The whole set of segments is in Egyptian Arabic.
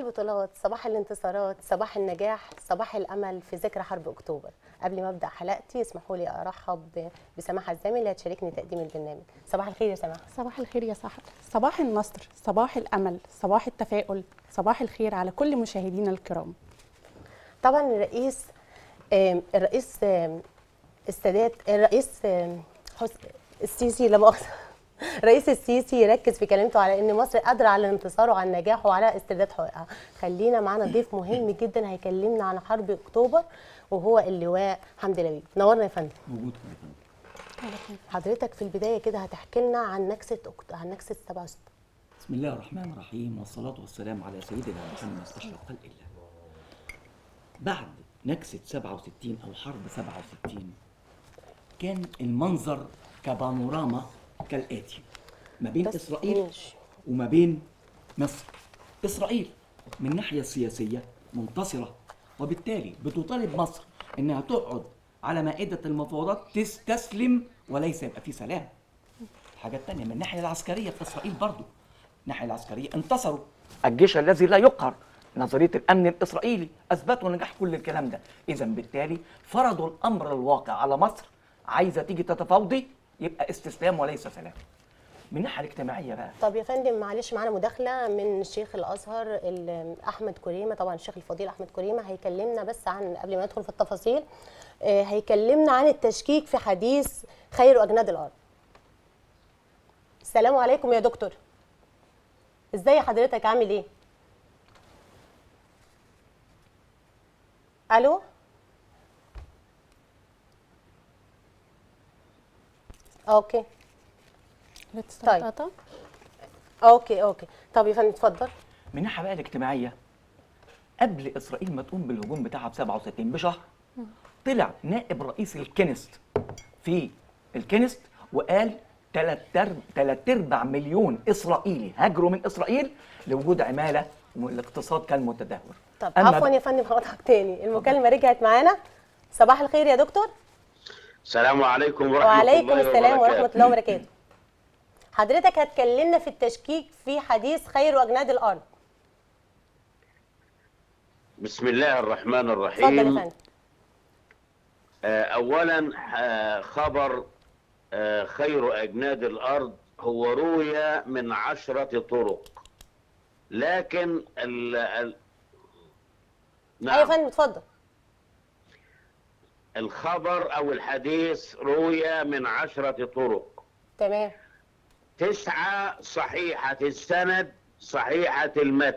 البطولات صباح الانتصارات صباح النجاح صباح الامل في ذكرى حرب اكتوبر قبل ما ابدا حلقتي اسمحوا لي ارحب ب- بسماحه الزامل اللي هتشاركني تقديم البرنامج صباح الخير يا سماحه صباح الخير يا سحر صباح النصر صباح الأمل صباح التفاؤل صباح الخير على كل مشاهدينا الكرام طبعا الرئيس آم، الرئيس آم، السادات الرئيس آم، حس- السيسي لا مؤاخذه الرئيس السيسي ركز في كلمته على ان مصر قادره على الانتصار وعلى النجاح وعلى استرداد حقوقها خلينا معانا ضيف مهم جدا هيكلمنا عن حرب اكتوبر وهو اللواء حمدي لبيب نورنا يا فندم موجود كده حضرتك في البدايه كده هتحكي لنا عن نكسه أكت... عن نكسه 67 بسم الله الرحمن الرحيم والصلاة والسلام على سيدنا محمد أشرف خلق الله بعد نكسة 67 أو حرب 67 كان المنظر كبانوراما كالآتي ما بين بس إسرائيل ماشي. وما بين مصر إسرائيل من الناحية السياسية منتصرة وبالتالي بتطالب مصر إنها تقعد على مائدة المفاوضات تستسلم وليس يبقى في سلام الحاجة التانية من الناحية العسكرية في إسرائيل برضو الناحية العسكرية انتصروا الجيش الذي لا يقهر نظرية الأمن الإسرائيلي أثبتوا نجاح كل الكلام ده إذا بالتالي فرضوا الأمر الواقع على مصر عايزة تيجي تتفاوضي يبقى استسلام وليس سلام من الناحية الاجتماعية بقى طب يا فندم معلش معانا مداخله من شيخ الازهر ال- احمد كريمه طبعا الشيخ الفضيل احمد كريمه هيكلمنا بس عن قبل ما ندخل في التفاصيل آه، هيكلمنا عن التشكيك في حديث خير اجناد الارض السلام عليكم يا دكتور ازاي حضرتك عامل ايه الو اوكي طيب. طيب. اوكي اوكي طب يا فندم اتفضل من الناحية بقى الاجتماعية قبل إسرائيل ما تقوم بالهجوم بتاعها ب 67 بشهر طلع نائب رئيس الكنست في الكنست وقال ثلاث ارباع مليون اسرائيلي هاجروا من اسرائيل لوجود عماله والاقتصاد كان متدهور طب أما عفوا يا فندم هقطعك تاني المكالمه رجعت معانا صباح الخير يا دكتور السلام عليكم ورحمة وعليكم الله السلام ورحمه وبركاته. الله وبركاته حضرتك هتكلمنا في التشكيك في حديث خير واجناد الارض بسم الله الرحمن اتفضل يا الرحيم فندم آه، أولا آه، خبر آه، خير أجناد الأرض هو روي من عشرة طرق لكن ال ال ايوه يا نعم فندم اتفضل الخبر أو الحديث روي من عشرة طرق تمام تسعة صحيحة السند صحيحة المتن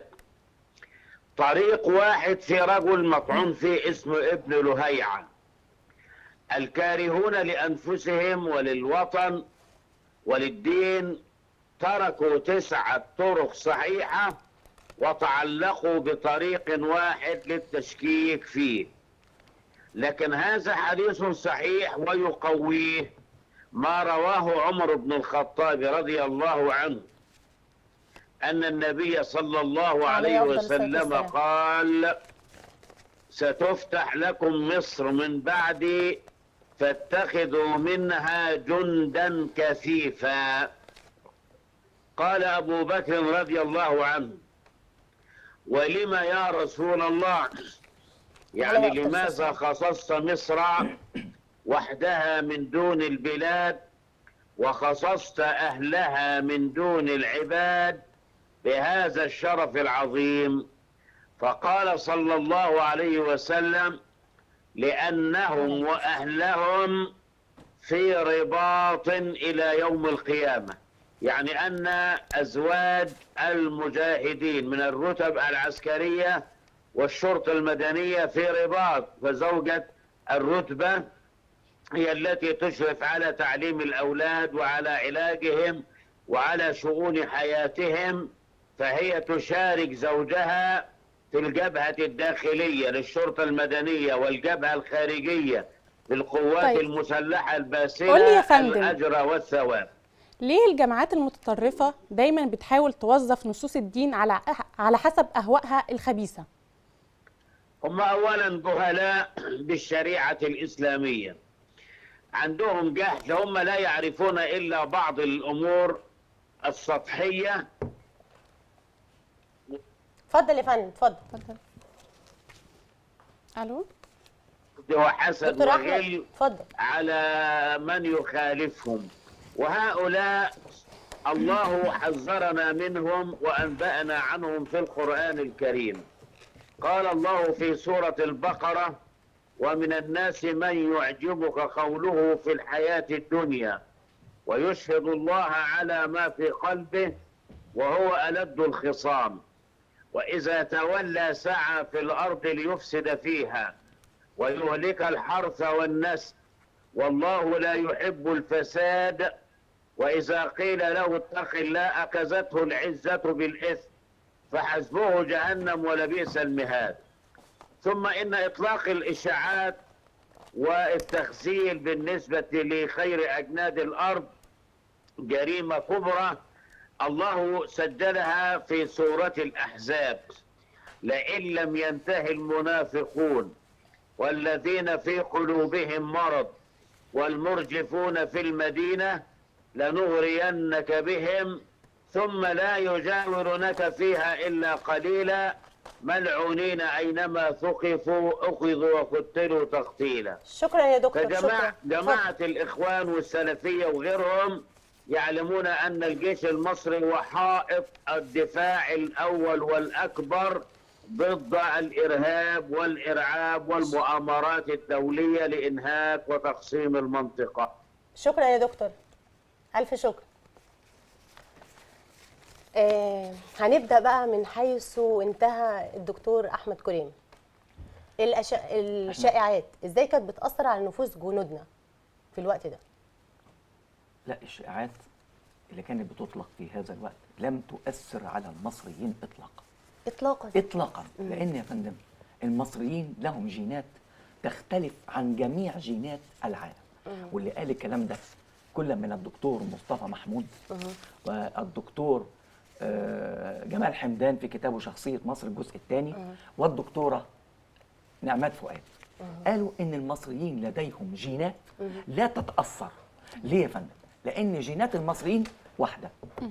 طريق واحد في رجل مطعون فيه اسمه ابن لهيعة الكارهون لأنفسهم وللوطن وللدين تركوا تسعة طرق صحيحة وتعلقوا بطريق واحد للتشكيك فيه لكن هذا حديث صحيح ويقويه ما رواه عمر بن الخطاب رضي الله عنه أن النبي صلى الله عليه عليه أفضل الصلاة وسلم والسلام. قال ستفتح لكم مصر من بعدي فاتخذوا منها جندا كثيفا قال أبو بكر رضي الله عنه ولم يا رسول الله يعني عليه أفضل لماذا خصصت مصر وحدها من دون البلاد وخصصت أهلها من دون العباد بهذا الشرف العظيم فقال صلى الله عليه وسلم لأنهم وأهلهم في رباط إلى يوم القيامة يعني أن أزواج المجاهدين من الرتب العسكرية والشرطة المدنية في رباط فزوجة الرتبة هي التي تشرف على تعليم الأولاد وعلى علاجهم وعلى شؤون حياتهم فهي تشارك زوجها في الجبهة الداخلية للشرطة المدنية والجبهة الخارجية للقوات طيب. المسلحة الباسلة قول لي يا فندم. الأجر والثواب ليه الجماعات المتطرفة دايما بتحاول توظف نصوص الدين على على حسب أهوائها الخبيثة؟ هم أولا جهلاء بالشريعة الإسلامية عندهم جهل هم لا يعرفون إلا بعض الأمور السطحية اتفضل يا فندم اتفضل اتفضل الو وحسد دكتور احمد وغل اتفضل على من يخالفهم وهؤلاء الله حذرنا منهم وأنبأنا عنهم في القرآن الكريم قال الله في سورة البقرة ومن الناس من يعجبك قوله في الحياة الدنيا ويشهد الله على ما في قلبه وهو ألد الخصام وإذا تولى سعى في الأرض ليفسد فيها ويهلك الحرث والنسل والله لا يحب الفساد وإذا قيل له اتق الله أخذته العزة بالإثم فحسبه جهنم ولبئس المهاد ثم إن إطلاق الإشاعات والتخزين بالنسبة لخير أجناد الأرض جريمة كبرى الله سجلها في سورة الأحزاب لئن لم ينتهي المنافقون والذين في قلوبهم مرض والمرجفون في المدينة لنغرينك بهم ثم لا يجاورونك فيها إلا قليلا ملعونين أينما ثقفوا أخذوا وقتلوا تقتيلا شكرا يا دكتور فجماعة شكرا جماعة الإخوان والسلفية وغيرهم يعلمون أن الجيش المصري هو حائط الدفاع الأول والأكبر ضد الإرهاب والإرعاب والمؤامرات الدولية لإنهاك وتقسيم المنطقة شكرا يا دكتور ألف شكر آه هنبدأ بقى من حيث انتهى الدكتور أحمد كريم الأش... الشائعات ازاي كانت بتأثر على نفوس جنودنا في الوقت ده لا الشائعات اللي كانت بتطلق في هذا الوقت لم تؤثر على المصريين اطلاقا إطلاقا اطلاقا لان يا فندم المصريين لهم جينات تختلف عن جميع جينات العالم واللي قال الكلام ده كل من الدكتور مصطفى محمود والدكتور آه، جمال حمدان في كتابه شخصية مصر الجزء الثاني والدكتورة نعمات فؤاد قالوا ان المصريين لديهم جينات لا تتأثر ليه يا فندم؟ لان جينات المصريين واحدة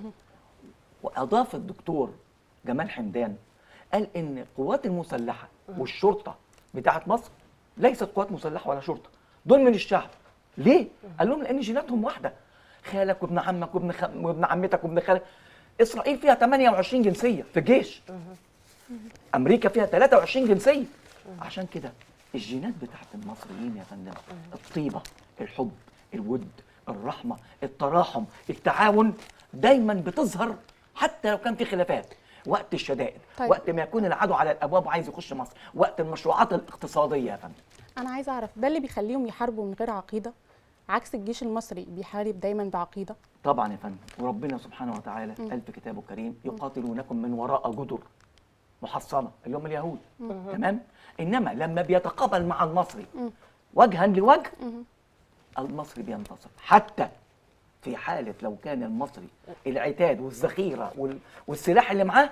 واضاف الدكتور جمال حمدان قال ان القوات المسلحه والشرطه بتاعت مصر ليست قوات مسلحه ولا شرطه دول من الشعب ليه قال لهم لان جيناتهم واحده خالك وابن عمك وابن خ... وابن عمتك وابن خالك اسرائيل فيها 28 جنسيه في الجيش امريكا فيها 23 جنسيه عشان كده الجينات بتاعت المصريين يا فندم الطيبه الحب الود الرحمه التراحم التعاون دايما بتظهر حتى لو كان في خلافات وقت الشدائد طيب. وقت ما يكون العدو على الابواب وعايز يخش مصر وقت المشروعات الاقتصاديه يا فندم انا عايزه اعرف ده اللي بيخليهم يحاربوا من غير عقيده عكس الجيش المصري بيحارب دايما بعقيده طبعا يا فندم وربنا سبحانه وتعالى قال في كتابه الكريم يقاتلونكم من وراء جدر محصنه اللي هم اليهود تمام انما لما بيتقابل مع المصري وجها لوجه المصري بينتصر حتى في حاله لو كان المصري العتاد والذخيره وال- والسلاح اللي معاه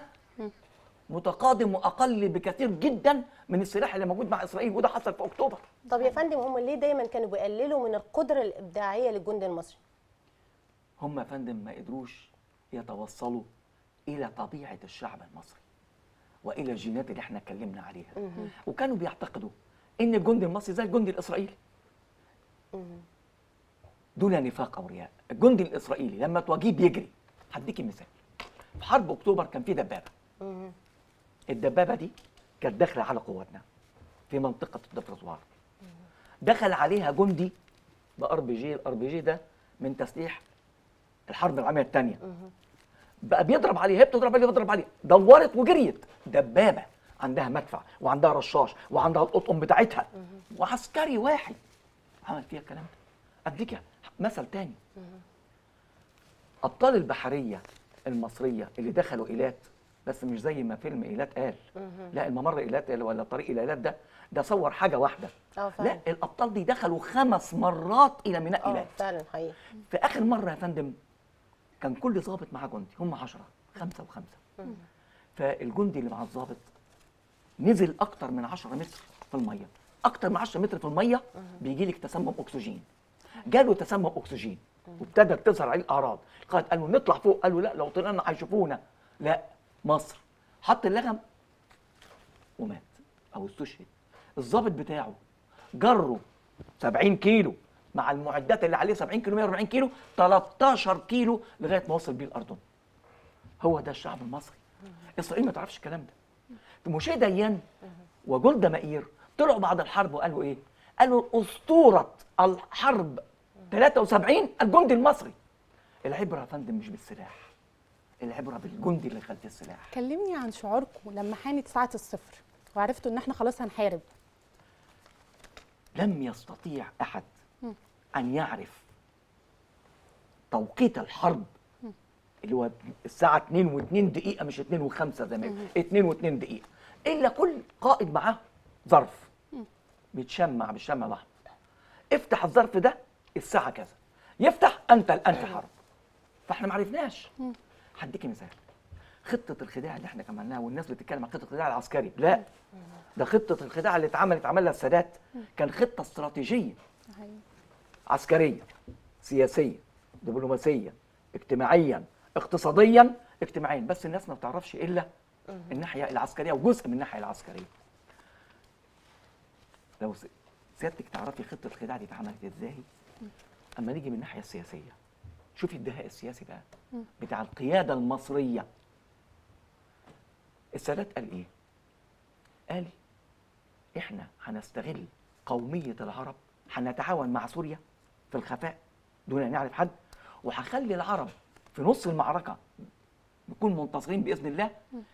متقادم واقل بكثير جدا من السلاح اللي موجود مع اسرائيل وده حصل في اكتوبر طب يا فندم هم ليه دايما كانوا بيقللوا من القدرة الإبداعية للجند المصري هم يا فندم ما قدروش يتوصلوا الى طبيعه الشعب المصري والى الجينات اللي احنا اتكلمنا عليها وكانوا بيعتقدوا ان الجندي المصري زي الجندي الاسرائيلي دون نفاق او رياء الجندي الاسرائيلي لما تواجهيه بيجري هديكي مثال في حرب اكتوبر كان في دبابه الدبابه دي كانت داخله على قواتنا في منطقه الدبرزوار دخل عليها جندي بار بي جي الار بي جي ده من تسليح الحرب العالميه الثانيه بقى بيضرب عليه هي بتضرب عليه بيضرب عليه دورت وجريت دبابه عندها مدفع وعندها رشاش وعندها القطقم بتاعتها وعسكري واحد عمل فيها الكلام ده اديك مثل تاني ابطال البحريه المصريه اللي دخلوا ايلات بس مش زي ما فيلم ايلات قال لا الممر ايلات ولا طريق ايلات ده ده صور حاجه واحده اه فعلا لا الابطال دي دخلوا خمس مرات الى ميناء اه ايلات فعلا حقيقي في اخر مره يا فندم كان كل ضابط معاه جندي هم عشرة خمسة وخمسة فالجندي اللي مع الضابط نزل اكتر من 10 متر في الميه اكتر من 10 متر في الميه بيجي لك تسمم اكسجين جاله تسمم اكسجين وابتدت تظهر عليه الاعراض القائد قال له نطلع فوق قال له لا لو طلعنا هيشوفونا لا مصر حط اللغم ومات او استشهد الضابط بتاعه جره 70 كيلو مع المعدات اللي عليه 70 كيلو 140 كيلو 13 كيلو لغايه ما وصل بيه الاردن هو ده الشعب المصري اسرائيل ما تعرفش الكلام ده موشي ديان وجولدا مائير طلعوا بعد الحرب وقالوا ايه قالوا اسطوره الحرب 73 الجندي المصري العبره يا فندم مش بالسلاح العبره بالجندي اللي خلف السلاح كلمني عن شعوركم لما حانت ساعه الصفر وعرفتوا ان احنا خلاص هنحارب لم يستطيع احد ان يعرف توقيت الحرب اللي هو الساعه 2 و2 دقيقه مش 2 و5 زي ما يقول. 2 و2 دقيقه الا كل قائد معاه ظرف بيتشمع بالشمع الاحمر افتح الظرف ده الساعه كذا يفتح انت الان في حرب فاحنا ما عرفناش هديكي مثال خطه الخداع اللي احنا عملناها والناس بتتكلم عن خطه الخداع العسكري لا ده خطه الخداع اللي اتعملت عملها السادات كان خطه استراتيجيه عسكريه سياسيه دبلوماسيه اجتماعيا اقتصاديا اجتماعيا بس الناس ما بتعرفش الا الناحيه العسكريه وجزء من الناحيه العسكريه لو س- سيادتك تعرفي خطه الخداع دي اتعملت ازاي اما نيجي من الناحيه السياسيه شوفي الدهاء السياسي بقى بتاع القياده المصريه السادات قال ايه قال احنا هنستغل قوميه العرب هنتعاون مع سوريا في الخفاء دون ان يعرف حد وهخلي العرب في نص المعركه نكون منتصرين باذن الله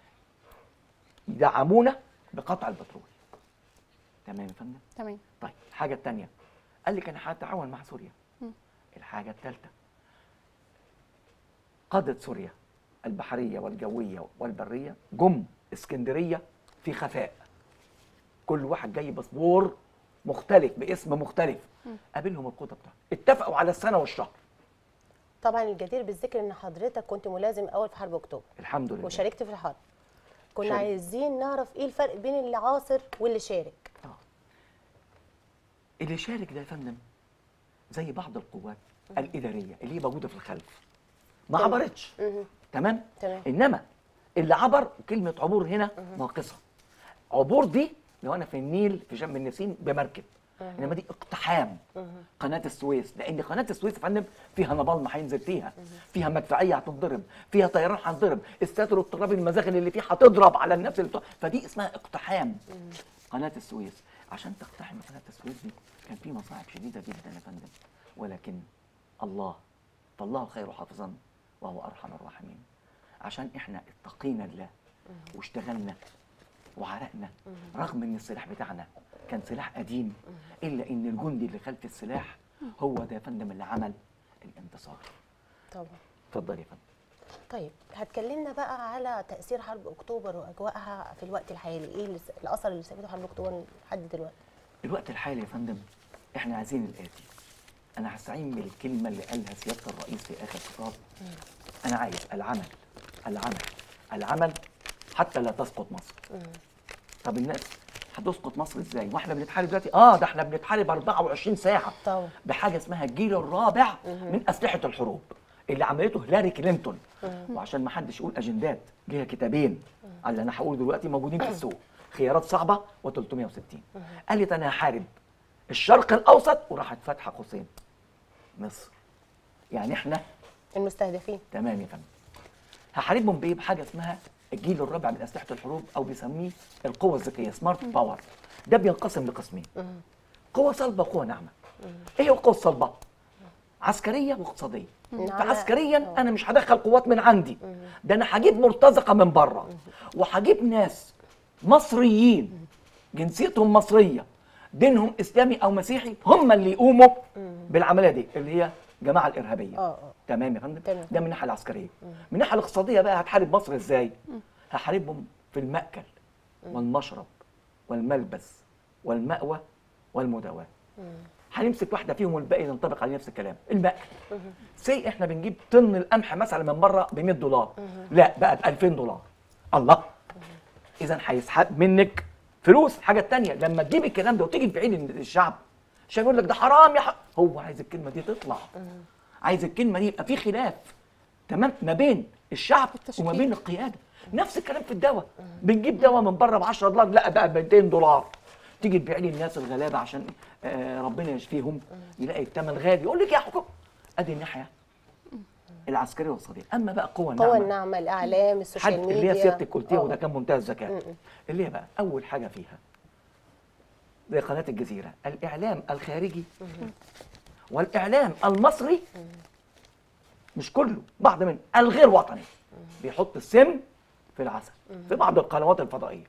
يدعمونا بقطع البترول تمام يا فندم تمام طيب الحاجه الثانيه قال لك انا هتعاون مع سوريا الحاجه الثالثه قادة سوريا البحريه والجويه والبريه جم اسكندريه في خفاء كل واحد جاي باسبور مختلف باسم مختلف قابلهم القوه بتاعته اتفقوا على السنه والشهر طبعا الجدير بالذكر ان حضرتك كنت ملازم اول في حرب اكتوبر الحمد لله وشاركت في الحرب كنا شارك. عايزين نعرف ايه الفرق بين اللي عاصر واللي شارك اللي شارك ده يا فندم زي بعض القوات الاداريه اللي هي موجوده في الخلف ما تمام. عبرتش مهم. تمام تمام. انما اللي عبر كلمه عبور هنا ناقصه عبور دي لو انا في النيل في جنب النسيم بمركب انما دي اقتحام قناه السويس لان قناه السويس يا فندم فيها نبال هينزل فيها فيها مدفعيه هتنضرب فيها طيران هتنضرب الستر والتراب المزاخل اللي فيها هتضرب على النفس اللي بتوع فدي اسمها اقتحام قناه السويس عشان تقتحم قناه السويس دي كان في مصاعب شديده جدا يا فندم ولكن الله فالله خير حافظا وهو ارحم الراحمين عشان احنا اتقينا الله واشتغلنا وعرقنا رغم ان السلاح بتاعنا كان سلاح قديم الا ان الجندي اللي خلف السلاح هو ده يا فندم اللي عمل الانتصار طبعا اتفضل يا فندم طيب هتكلمنا بقى على تاثير حرب اكتوبر واجواءها في الوقت الحالي ايه اللي- الاثر اللي سابته حرب اكتوبر لحد دلوقتي الوقت الحالي يا فندم احنا عايزين الاتي انا هستعين بالكلمه اللي قالها سياده الرئيس في اخر خطاب انا عايز العمل العمل العمل حتى لا تسقط مصر طب الناس هتسقط مصر ازاي واحنا بنتحارب دلوقتي اه ده احنا بنتحارب 24 ساعه طبعا. بحاجه اسمها الجيل الرابع من اسلحه الحروب اللي عملته هيلاري كلينتون وعشان ما حدش يقول اجندات ليها كتابين على اللي انا هقوله دلوقتي موجودين في السوق خيارات صعبه و360 قالت انا هحارب الشرق الاوسط وراحت فاتحه قوسين مصر يعني احنا المستهدفين تمام يا فندم هحاربهم بايه بحاجه اسمها الجيل الرابع من اسلحه الحروب او بيسميه القوه الذكيه سمارت باور ده بينقسم لقسمين قوه صلبه وقوه ناعمه ايه هي القوه الصلبه عسكريه واقتصاديه نعم. فعسكريا انا مش هدخل قوات من عندي ده انا هجيب مرتزقه من بره وهجيب ناس مصريين جنسيتهم مصريه دينهم اسلامي او مسيحي هم اللي يقوموا بالعمليه دي اللي هي الجماعه الارهابيه اه اه تمام يا فندم تمام. ده من الناحيه العسكريه من الناحيه الاقتصاديه بقى هتحارب مصر ازاي هحاربهم في المأكل والمشرب والملبس والمأوى والمداواة هنمسك واحده فيهم والباقي ينطبق عليه نفس الكلام المأكل سي احنا بنجيب طن القمح مثلا من بره ب 100 دولار لا بقى ب 2000 دولار الله اذا هيسحب منك فلوس الحاجه الثانيه لما تجيب الكلام ده وتيجي في عين الشعب الشعب يقول لك ده حرام يا ح... هو عايز الكلمه دي تطلع عايز الكلمه دي يبقى في خلاف تمام ما بين الشعب التشكيل. وما بين القياده نفس الكلام في الدواء بنجيب دواء من بره ب 10 دولار لا بقى ب 200 دولار تيجي تبيع لي الناس الغلابه عشان آه ربنا يشفيهم يلاقي الثمن غالي يقول لك يا حكم ادي الناحيه العسكريه والصديق اما بقى قوه قوى الناعمه النعمه الاعلام حد السوشيال ميديا اللي هي سيادتك قلتيها آه. وده كان منتهى الذكاء اللي هي بقى اول حاجه فيها زي قناه الجزيره الاعلام الخارجي والاعلام المصري مش كله بعض منه الغير وطني بيحط السم في العسل في بعض القنوات الفضائيه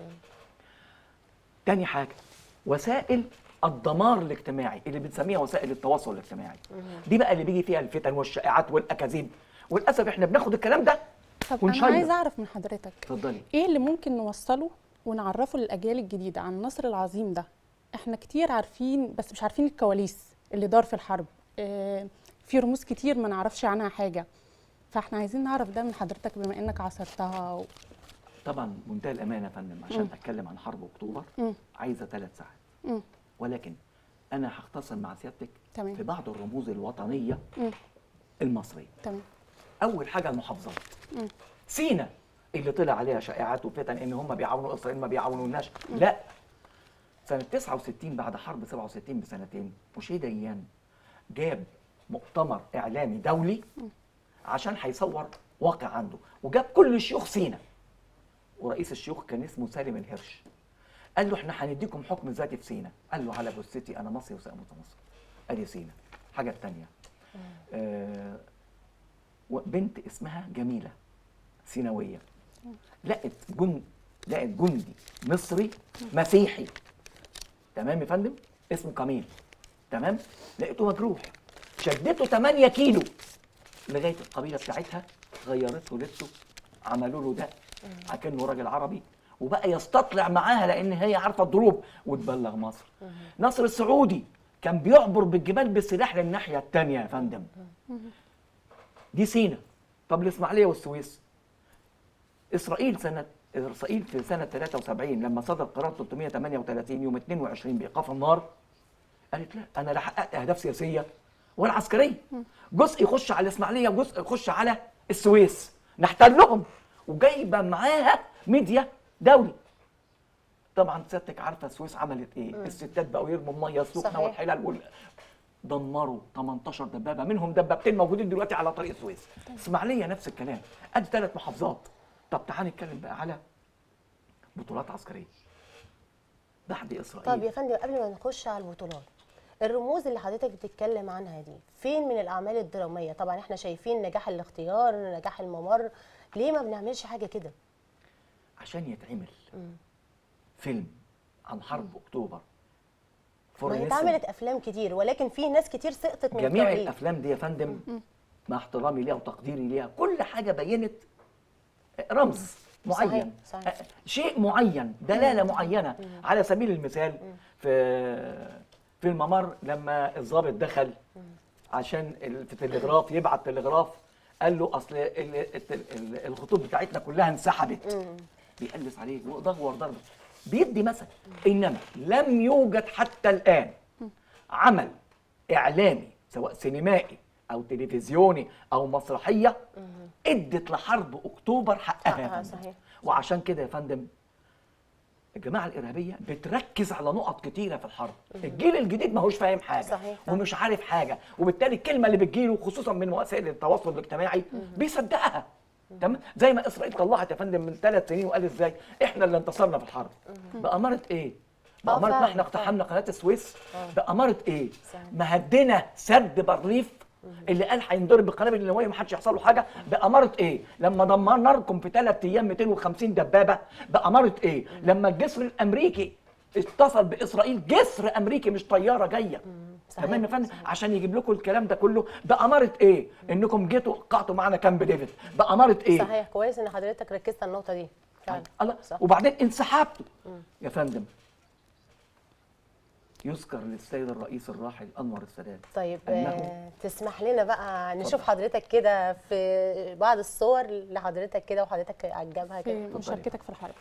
تاني حاجه وسائل الدمار الاجتماعي اللي بنسميها وسائل التواصل الاجتماعي دي بقى اللي بيجي فيها الفتن والشائعات والاكاذيب وللاسف احنا بناخد الكلام ده طب انا ونشير. عايزه اعرف من حضرتك اتفضلي ايه اللي ممكن نوصله ونعرفه للاجيال الجديده عن النصر العظيم ده احنا كتير عارفين بس مش عارفين الكواليس اللي دار في الحرب اه في رموز كتير ما نعرفش عنها حاجه فاحنا عايزين نعرف ده من حضرتك بما انك عاصرتها و... طبعا منتهى الامانه يا فندم عشان اتكلم عن حرب اكتوبر مم. عايزه ثلاث ساعات مم. ولكن انا هختصر مع سيادتك تمام. في بعض الرموز الوطنيه مم. المصريه تمام اول حاجه المحافظات مم. سينا اللي طلع عليها شائعات وفتن ان هم بيعاونوا اسرائيل ما بيعاونوناش لا سنه 69 بعد حرب 67 بسنتين مشي ديان جاب مؤتمر اعلامي دولي عشان هيصور واقع عنده وجاب كل شيوخ سينا ورئيس الشيوخ كان اسمه سالم الهرش قال له احنا هنديكم حكم ذاتي في سينا قال له على جثتي انا مصري وساموت مصر ادي سينا الحاجه الثانيه آه وبنت اسمها جميله سيناويه لقت جن لقت جندي مصري مسيحي تمام يا فندم اسمه كميل تمام لقيته مجروح شدته 8 كيلو لغايه القبيله بتاعتها غيرت له لبسه عملوا له ده اكنه راجل عربي وبقى يستطلع معاها لان هي عارفه الضروب وتبلغ مصر نصر السعودي كان بيعبر بالجبال بالسلاح للناحيه الثانيه يا فندم دي سينا طب الاسماعيليه والسويس اسرائيل سنه اسرائيل في سنه 73 لما صدر قرار 338 يوم 22 بايقاف النار قالت لا انا لا حققت اهداف سياسيه ولا عسكريه جزء يخش على الاسماعيليه وجزء يخش على السويس نحتلهم وجايبه معاها ميديا دولي طبعا سيادتك عارفه السويس عملت ايه الستات بقوا يرموا الميه السخنه صحيح. والحلل وال... دمروا 18 دبابه منهم دبابتين موجودين دلوقتي على طريق السويس اسماعيليه نفس الكلام ادي ثلاث محافظات طب تعال نتكلم بقى على بطولات عسكريه بعد اسرائيل طب يا فندم قبل ما نخش على البطولات الرموز اللي حضرتك بتتكلم عنها دي فين من الاعمال الدراميه طبعا احنا شايفين نجاح الاختيار نجاح الممر ليه ما بنعملش حاجه كده عشان يتعمل فيلم عن حرب اكتوبر ما هي for اتعملت listen. افلام كتير ولكن في ناس كتير سقطت من جميع التوقيت الافلام دي يا فندم مع احترامي ليها وتقديري ليها كل حاجه بينت رمز صحيح، معين صحيح. أ- شيء معين دلاله معينه على سبيل المثال في في الممر لما الضابط دخل عشان ال- في التلغراف يبعت تلغراف قال له اصل ال- الت- ال- الخطوط بتاعتنا كلها انسحبت بيقلس عليه ودهور ضرب بيدي مثل انما لم يوجد حتى الان عمل اعلامي سواء سينمائي او تلفزيوني او مسرحيه ادت لحرب اكتوبر حقها يا حقها، فندم. صحيح. وعشان كده يا فندم الجماعه الارهابيه بتركز على نقط كتيره في الحرب الجيل الجديد ماهوش فاهم حاجه صحيح. ومش عارف حاجه وبالتالي الكلمه اللي بتجيله خصوصا من وسائل التواصل الاجتماعي بيصدقها تمام زي ما اسرائيل طلعت يا فندم من ثلاث سنين وقال ازاي احنا اللي انتصرنا في الحرب باماره ايه باماره ما فعلا، احنا اقتحمنا قناه السويس باماره ايه صحيح. مهدنا سد بارليف اللي قال هينضرب بالقنابل النوويه ومحدش يحصل له حاجه باماره ايه لما دمرنا لكم في ثلاث ايام 250 دبابه باماره ايه لما الجسر الامريكي اتصل باسرائيل جسر امريكي مش طياره جايه صحيح، تمام يا فندم صحيح. عشان يجيب لكم الكلام ده كله باماره ايه انكم جيتوا قعدتوا معانا كامب ديفيد باماره ايه صحيح كويس ان حضرتك ركزت على النقطه دي فعلا الله صح. وبعدين انسحبتوا يا فندم يذكر للسيد الرئيس الراحل انور السادات طيب أنه- آه تسمح لنا بقى نشوف حضرتك كده في بعض الصور لحضرتك كده وحضرتك عجبها في كده مشاركتك في الحرب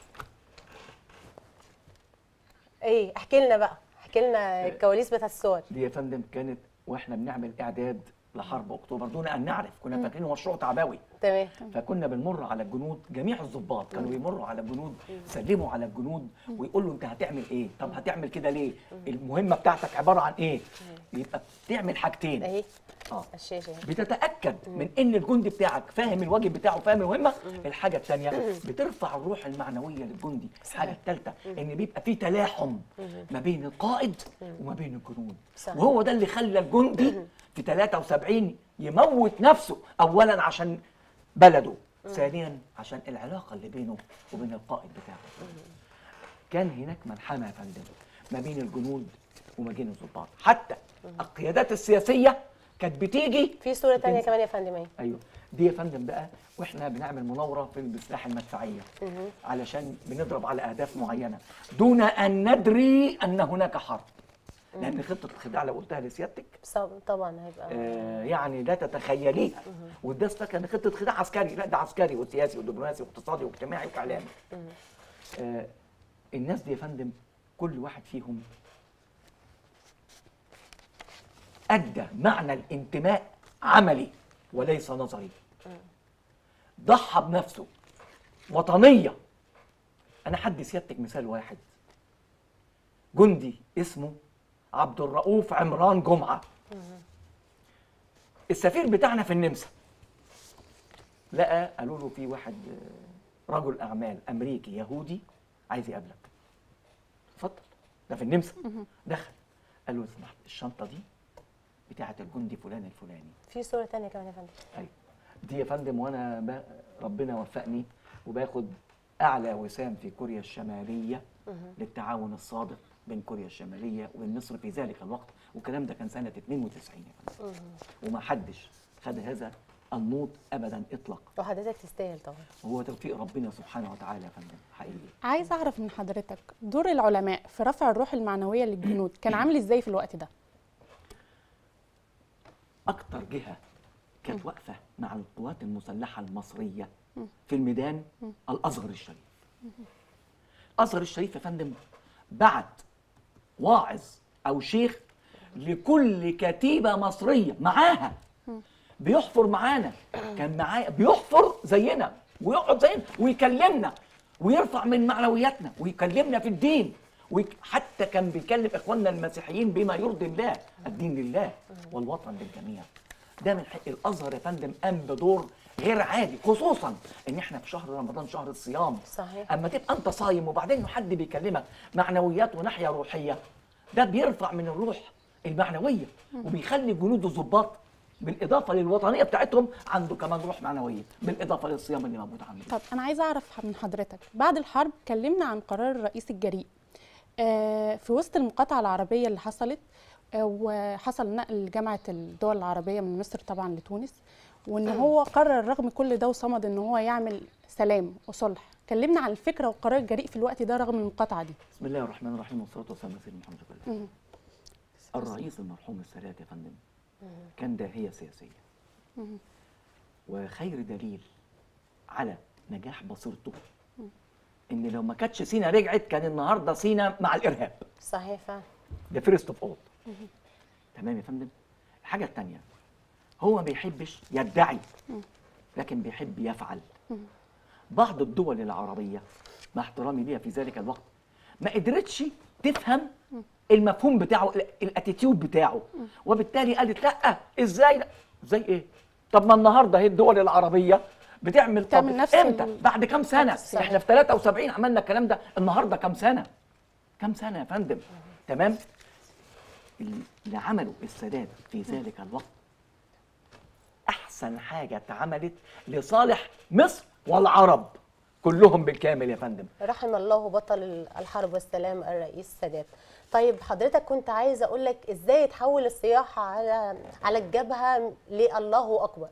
ايه احكي لنا بقى احكي لنا الكواليس بتاع الصور دي يا فندم كانت واحنا بنعمل اعداد لحرب اكتوبر دون ان نعرف كنا فاكرينه مشروع تعبوي تمام فكنا بنمر على الجنود جميع الضباط كانوا بيمروا على الجنود سلموا على الجنود ويقولوا انت هتعمل ايه طب هتعمل كده ليه المهمه بتاعتك عباره عن ايه يبقى بتعمل حاجتين اهي اه الشاشه اهي. بتتاكد من ان الجندي بتاعك فاهم الواجب بتاعه فاهم المهمه الحاجه الثانيه بترفع الروح المعنويه للجندي الحاجه الثالثه ان بيبقى في تلاحم ما بين القائد وما بين الجنود صحيح. وهو ده اللي خلى الجندي في 73 يموت نفسه اولا عشان بلده ثانيا عشان العلاقه اللي بينه وبين القائد بتاعه كان هناك ملحمه يا فندم ما بين الجنود وما بين الضباط حتى القيادات السياسيه كانت بتيجي في صوره ثانيه بتنزل. كمان يا فندم اهي ايوه دي يا فندم بقى واحنا بنعمل مناوره في السلاح المدفعيه علشان بنضرب على اهداف معينه دون ان ندري ان هناك حرب لان خطه الخداع لو قلتها لسيادتك صب- طبعا هيبقى آه يعني لا تتخيليها والناس فاكره ان خطه خداع عسكري لا ده عسكري وسياسي ودبلوماسي واقتصادي واجتماعي واعلامي آه الناس دي يا فندم كل واحد فيهم ادى معنى الانتماء عملي وليس نظري ضحى بنفسه وطنيه انا حد سيادتك مثال واحد جندي اسمه عبد الرؤوف عمران جمعه السفير بتاعنا في النمسا لقى قالوا له في واحد آه، رجل اعمال امريكي يهودي عايز يقابلك اتفضل ده في النمسا دخل قال له لو سمحت الشنطه دي بتاعه الجندي فلان الفلاني في صوره ثانيه كمان يا فندم ايوه دي يا فندم وانا ب... ربنا وفقني وباخد اعلى وسام في كوريا الشماليه للتعاون الصادق بين كوريا الشماليه وبين مصر في ذلك الوقت والكلام ده كان سنه 92 يا فندم وما حدش خد هذا النوط ابدا اطلاقا وحضرتك تستاهل طبعا وهو توفيق ربنا سبحانه وتعالى يا فندم حقيقي عايز اعرف من حضرتك دور العلماء في رفع الروح المعنويه للجنود كان عامل ازاي في الوقت ده اكتر جهه كانت واقفه مع القوات المسلحه المصريه في الميدان الازهر الشريف الازهر الشريف يا فندم بعت واعظ او شيخ لكل كتيبه مصريه معاها بيحفر معانا كان معايا بيحفر زينا ويقعد زينا ويكلمنا ويرفع من معنوياتنا ويكلمنا في الدين وحتى كان بيكلم اخواننا المسيحيين بما يرضي الله الدين لله والوطن للجميع ده من حق الازهر يا فندم قام بدور غير عادي خصوصا ان احنا في شهر رمضان شهر الصيام صحيح. اما تبقى انت صايم وبعدين حد بيكلمك معنويات وناحيه روحيه ده بيرفع من الروح المعنويه وبيخلي الجنود الضباط بالاضافه للوطنيه بتاعتهم عنده كمان روح معنويه بالاضافه للصيام اللي موجود عنده طب انا عايزه اعرف من حضرتك بعد الحرب كلمنا عن قرار الرئيس الجريء آه، في وسط المقاطعه العربيه اللي حصلت آه، وحصل نقل جامعه الدول العربيه من مصر طبعا لتونس وان هو قرر رغم كل ده وصمد ان هو يعمل سلام وصلح كلمنا عن الفكره والقرار الجريء في الوقت ده رغم المقاطعه دي بسم الله الرحمن الرحيم والصلاه والسلام على سيدنا محمد رسول الله الرئيس المرحوم السادات يا فندم كان داهيه سياسيه وخير دليل على نجاح بصيرته ان لو ما كانتش سينا رجعت كان النهارده سينا مع الارهاب صحيح فعلا ده فيرست اوف اول تمام يا فندم الحاجه الثانيه هو ما بيحبش يدعي لكن بيحب يفعل بعض الدول العربيه مع احترامي ليها في ذلك الوقت ما قدرتش تفهم المفهوم بتاعه ال- الاتيتيود بتاعه وبالتالي قالت لا ازاي لا ازاي ايه طب ما النهارده هي الدول العربيه بتعمل طب تعمل نفس امتى ال- بعد كام سنه صحيح. احنا في 73 عملنا الكلام ده النهارده كام سنه كام سنه يا فندم تمام اللي عمله السادات في ذلك الوقت احسن حاجه اتعملت لصالح مصر والعرب كلهم بالكامل يا فندم رحم الله بطل الحرب والسلام الرئيس السادات طيب حضرتك كنت عايزه اقول لك ازاي تحول الصياحه على على الجبهه لله اكبر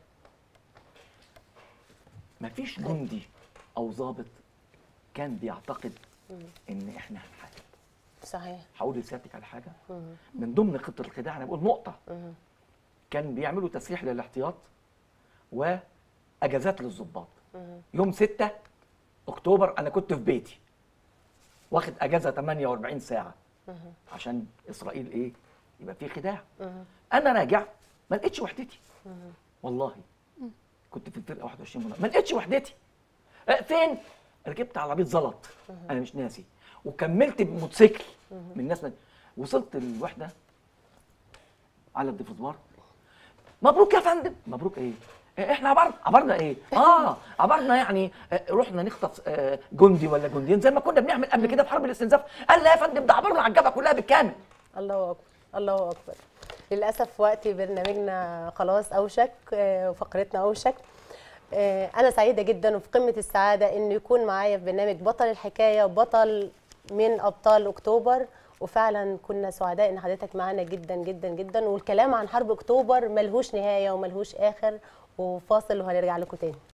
مفيش جندي او ضابط كان بيعتقد ان احنا هنحارب صحيح هقول لسيادتك على حاجه من ضمن خطه الخداع انا بقول نقطه كان بيعملوا تسليح للاحتياط واجازات للضباط يوم 6 اكتوبر انا كنت في بيتي واخد اجازه 48 ساعه عشان اسرائيل ايه يبقى في خداع انا راجع ما لقيتش وحدتي والله كنت في الفرقه 21 منى ما لقيتش وحدتي آه، فين ركبت على عربيه زلط انا مش ناسي وكملت بموتوسيكل من الناس ما- وصلت الوحده على الديفوزوار مبروك يا فندم مبروك ايه إيه، احنا عبرنا عبرنا ايه اه عبرنا يعني آه، رحنا نخطف آه، جندي ولا جنديين زي ما كنا بنعمل قبل كده في حرب الاستنزاف قال لا يا فندم ده عبرنا على الجبهه كلها بالكامل الله اكبر الله اكبر للاسف وقت برنامجنا خلاص اوشك آه، وفقرتنا اوشك آه، انا سعيده جدا وفي قمه السعاده ان يكون معايا في برنامج بطل الحكايه بطل من ابطال اكتوبر وفعلا كنا سعداء ان حضرتك معانا جدا جدا جدا والكلام عن حرب اكتوبر ملهوش نهايه وملهوش اخر وفاصل وهنرجع لكم تاني